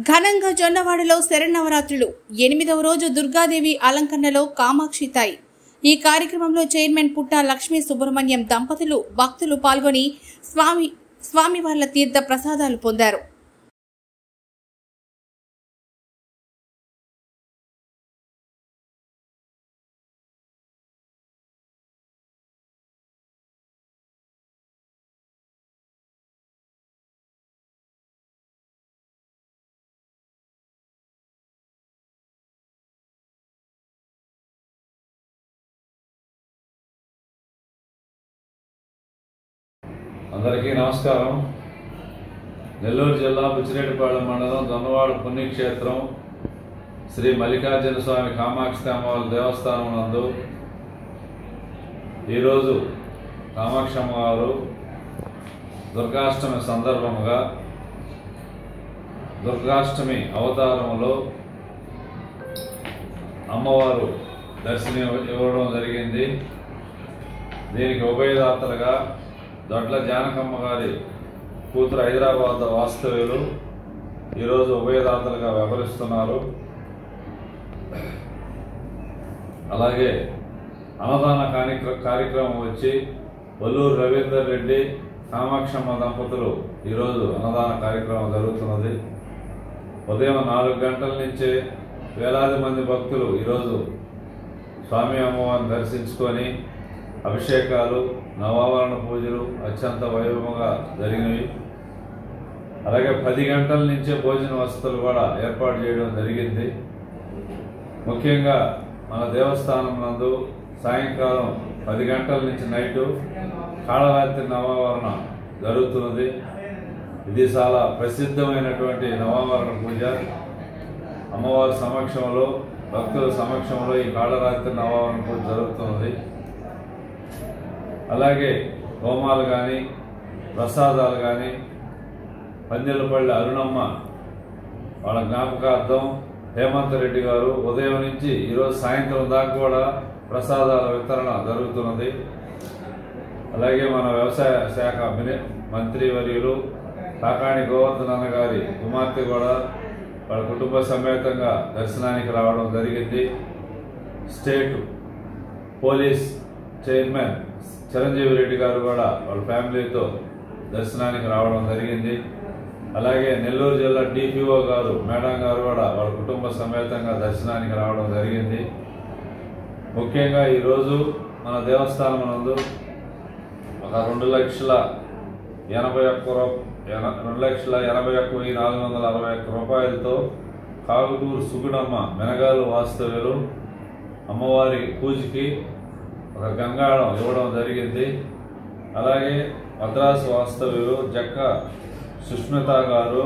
ఘనంగా జొన్నవాడలో శరన్నవరాత్రులు ఎనిమిదవ రోజు దుర్గాదేవి అలంకరణలో కామాక్షి తాయి ఈ కార్యక్రమంలో చైర్మన్ పుట్ట లక్ష్మీ సుబ్రహ్మణ్యం దంపతులు భక్తులు పాల్గొని స్వామి స్వామివార్ల తీర్థ ప్రసాదాలు పొందారు అందరికీ నమస్కారం నెల్లూరు జిల్లా బుచ్చిరెడ్డిపాళెం మండలం దొన్నవాడ పుణ్యక్షేత్రం శ్రీ మల్లికార్జున స్వామి కామాక్షి అమ్మవారి దేవస్థానం నందు ఈరోజు కామాక్షి అమ్మవారు దుర్గాష్టమి సందర్భముగా దుర్గాష్టమి అవతారములో అమ్మవారు దర్శనం ఇవ్వడం జరిగింది దీనికి ఉభయదాతలుగా దొడ్ల జానకమ్మ గారి కూతురు హైదరాబాద్ వాస్తవ్యులు ఈరోజు ఉభయదాతలుగా వ్యవహరిస్తున్నారు అలాగే అన్నదాన కార్యక్ర కార్యక్రమం వచ్చి వల్లూరు రవీందర్ రెడ్డి కామాక్షమ్మ దంపతులు ఈరోజు అన్నదాన కార్యక్రమం జరుగుతున్నది ఉదయం నాలుగు గంటల నుంచే వేలాది మంది భక్తులు ఈరోజు స్వామి అమ్మవారిని దర్శించుకొని అభిషేకాలు నవావరణ పూజలు అత్యంత వైభవంగా జరిగినవి అలాగే పది గంటల నుంచే భోజన వసతులు కూడా ఏర్పాటు చేయడం జరిగింది ముఖ్యంగా మన దేవస్థానం నందు సాయంకాలం పది గంటల నుంచి నైటు కాళరాత్రి నవావరణ జరుగుతున్నది ఇది చాలా ప్రసిద్ధమైనటువంటి నవావరణ పూజ అమ్మవారి సమక్షంలో భక్తుల సమక్షంలో ఈ కాళరాత్రి నవావరణ పూజ జరుగుతున్నది అలాగే హోమాలు కానీ ప్రసాదాలు కానీ పందిలపల్లి అరుణమ్మ వాళ్ళ జ్ఞాపకార్థం హేమంత్ రెడ్డి గారు ఉదయం నుంచి ఈరోజు సాయంత్రం దాకా కూడా ప్రసాదాల వితరణ జరుగుతున్నది అలాగే మన వ్యవసాయ శాఖ మిని- మంత్రి వర్యులు కాకాణి గోవర్ధన్ అన్న గారి కుమార్తె కూడా వాళ్ళ కుటుంబ సమేతంగా దర్శనానికి రావడం జరిగింది state police chairman Chiranjeevi Reddy garu కూడా వాళ్ళ ఫ్యామిలీతో దర్శనానికి రావడం జరిగింది అలాగే నెల్లూరు జిల్లా డిపిఓ గారు మేడం గారు కూడా వాళ్ళ కుటుంబ సమేతంగా దర్శనానికి రావడం జరిగింది ముఖ్యంగా ఈరోజు మన దేవస్థానం నందు ఒక రెండు లక్షల ఎనభై ఒక్క రూ- ఎన- రెండు లక్షల ఎనభై ఒక్క వెయ్యి నాలుగు వందల అరవై ఒక్క రూపాయలతో కాగుటూరు సుగుణమ్మ మెనగాలు వాస్తవ్యులు అమ్మవారి పూజకి ఒక గంగాళం ఇవ్వడం జరిగింది అలాగే మద్రాసు వాస్తవ్యులు జక్క సుష్మిత గారు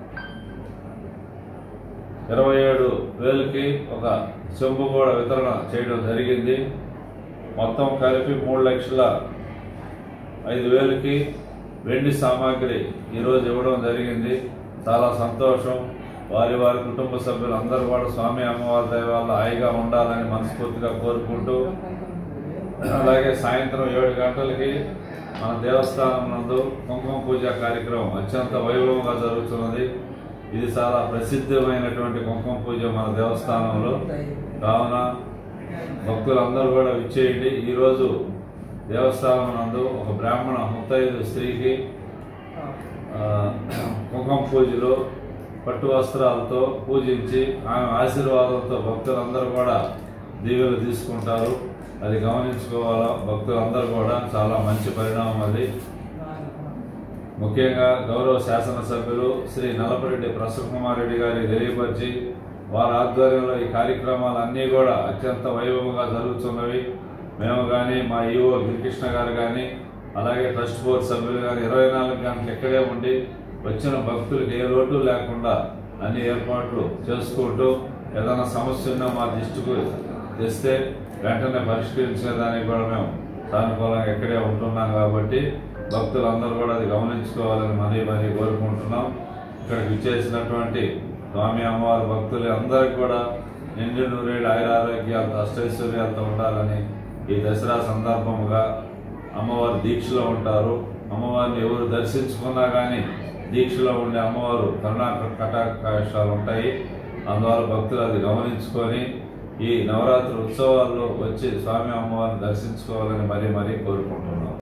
ఇరవై ఏడు వేలకి ఒక చెంబు కూడా వితరణ చేయడం జరిగింది మొత్తం కలిపి మూడు లక్షల ఐదు వేలకి వెండి సామాగ్రి ఈరోజు ఇవ్వడం జరిగింది చాలా సంతోషం వారి వారి కుటుంబ సభ్యులు అందరూ కూడా స్వామి అమ్మవారి దయ వల్ల హాయిగా ఉండాలని మనస్ఫూర్తిగా కోరుకుంటూ అలాగే సాయంత్రం ఏడు గంటలకి మన దేవస్థానం నందు కుంకుమ పూజ కార్యక్రమం అత్యంత వైభవంగా జరుగుతున్నది ఇది చాలా ప్రసిద్ధమైనటువంటి కుంకుమ పూజ మన దేవస్థానంలో కావున భక్తులందరూ కూడా విచ్చేయండి ఈరోజు దేవస్థానం నందు ఒక బ్రాహ్మణ ముత్తైదు స్త్రీకి ఆ, కుంకుమ పూజలో పట్టు వస్త్రాలతో పూజించి ఆమె ఆశీర్వాదంతో భక్తులందరూ కూడా దీవెలు తీసుకుంటారు అది గమనించుకోవాలా భక్తులందరూ కూడా చాలా మంచి పరిణామం అది ముఖ్యంగా గౌరవ శాసనసభ్యులు శ్రీ నలపరెడ్డి ప్రసన్న కుమార్ రెడ్డి గారికి తెలియపరిచి వారి ఆధ్వర్యంలో ఈ కార్యక్రమాలు అన్నీ కూడా అత్యంత వైభవంగా జరుగుతున్నవి మేము కానీ మా ఈఓ గిరికృష్ణ గారు కానీ అలాగే ట్రస్ట్ బోర్డు సభ్యులు కానీ ఇరవై నాలుగు గంటలు ఇక్కడే ఉండి వచ్చిన భక్తులకు ఏ లోటు లేకుండా అన్ని ఏర్పాట్లు చేసుకుంటూ ఏదైనా సమస్య ఉన్నా మా దృష్టికి తెస్తే వెంటనే పరిష్కరించేదానికి కూడా మేము సానుకూలంగా ఇక్కడే ఉంటున్నాం కాబట్టి భక్తులందరూ కూడా అది గమనించుకోవాలని మరీ మరీ కోరుకుంటున్నాం ఇక్కడికి ఇచ్చేసినటువంటి స్వామి అమ్మవారి భక్తులు అందరికీ కూడా నిండు నూరేళ్ళు ఆయురారోగ్యాలతో అష్టైశ్వర్యాలతో ఉండాలని ఈ దసరా సందర్భముగా అమ్మవారి దీక్షలో ఉంటారు అమ్మవారిని ఎవరు దర్శించుకున్నా కానీ దీక్షలో ఉండే అమ్మవారు కరుణా కటాక్షాలు ఉంటాయి అందువల్ల భక్తులు అది గమనించుకొని ఈ నవరాత్రి ఉత్సవాల్లో వచ్చి స్వామి అమ్మవారిని దర్శించుకోవాలని మరీ మరీ కోరుకుంటున్నాం